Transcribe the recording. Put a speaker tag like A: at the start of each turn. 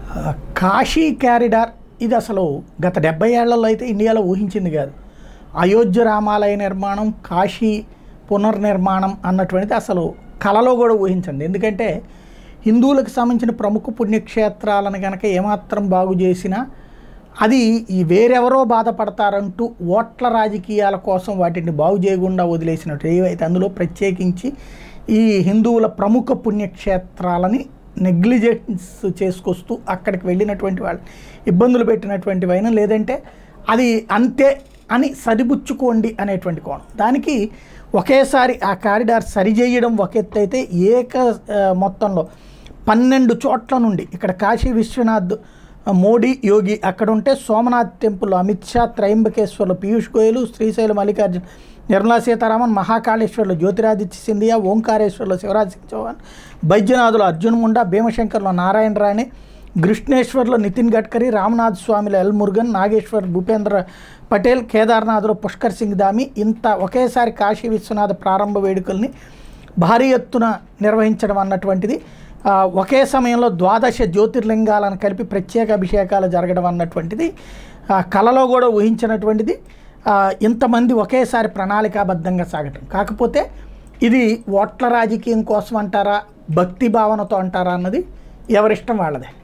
A: ఆ, కాశీ క్యారిడార్ ఇది అసలు గత డెబ్బై ఏళ్లలో అయితే ఇండియాలో ఊహించింది కాదు అయోధ్య రామాలయ నిర్మాణం కాశీ పునర్నిర్మాణం అన్నటువంటిది అసలు కలలో కూడా ఊహించండి ఎందుకంటే హిందువులకు సంబంధించిన ప్రముఖ పుణ్యక్షేత్రాలను కనుక ఏమాత్రం బాగు చేసినా అది ఈ వేరెవరో బాధపడతారంటూ ఓట్ల రాజకీయాల కోసం వాటిని బాగు చేయకుండా వదిలేసినట్టు ఏవైతే అందులో ప్రత్యేకించి ఈ హిందువుల ప్రముఖ పుణ్యక్షేత్రాలని నెగ్లిజెన్స్ చేసుకొస్తూ అక్కడికి వెళ్ళినటువంటి వాళ్ళు ఇబ్బందులు పెట్టినటువంటి వైన లేదంటే అది అంతే అని సరిపుచ్చుకోండి అనేటువంటి కోణం దానికి ఒకేసారి ఆ కారిడార్ సరిచేయడం ఒక ఎత్తు అయితే ఏక ఆ, మొత్తంలో పన్నెండు చోట్ల నుండి ఇక్కడ కాశీ విశ్వనాథ్ మోడీ యోగి అక్కడ ఉంటే సోమనాథ్ టెంపుల్ అమిత్ షా త్రయంబకేశ్వర్లు పీయూష్ గోయలు శ్రీశైలం మల్లికార్జున్ నిర్మలా సీతారామన్ మహాకాళేశ్వర్లో జ్యోతిరాదిత్య సింధియా ఓంకారేశ్వర్లో శివరాజ్ సింగ్ చౌహాన్ బైద్యనాథులు అర్జున్ ముండా భీమశంకర్లో నారాయణ రాణి కృష్ణేశ్వర్లో నితిన్ గడ్కరీ రామనాథ్ స్వామిలో ఎల్ మురుగన్ నాగేశ్వర్ భూపేంద్ర పటేల్ కేదార్నాథ్లో పుష్కర్ సింగ్ దామి ఇంత ఒకేసారి కాశీ విశ్వనాథ ప్రారంభ వేడుకల్ని భారీ ఎత్తున నిర్వహించడం అన్నటువంటిది ఆ, ఒకే సమయంలో ద్వాదశ జ్యోతిర్లింగాలను కలిపి ప్రత్యేక అభిషేకాలు జరగడం అన్నటువంటిది ఆ, కలలో కూడా ఊహించినటువంటిది ఆ, ఇంతమంది ఒకేసారి ప్రణాళికాబద్ధంగా సాగటం కాకపోతే ఇది ఓట్ల రాజకీయం కోసం అంటారా భక్తి భావనతో అంటారా అన్నది ఎవరిష్టం వాళ్ళదే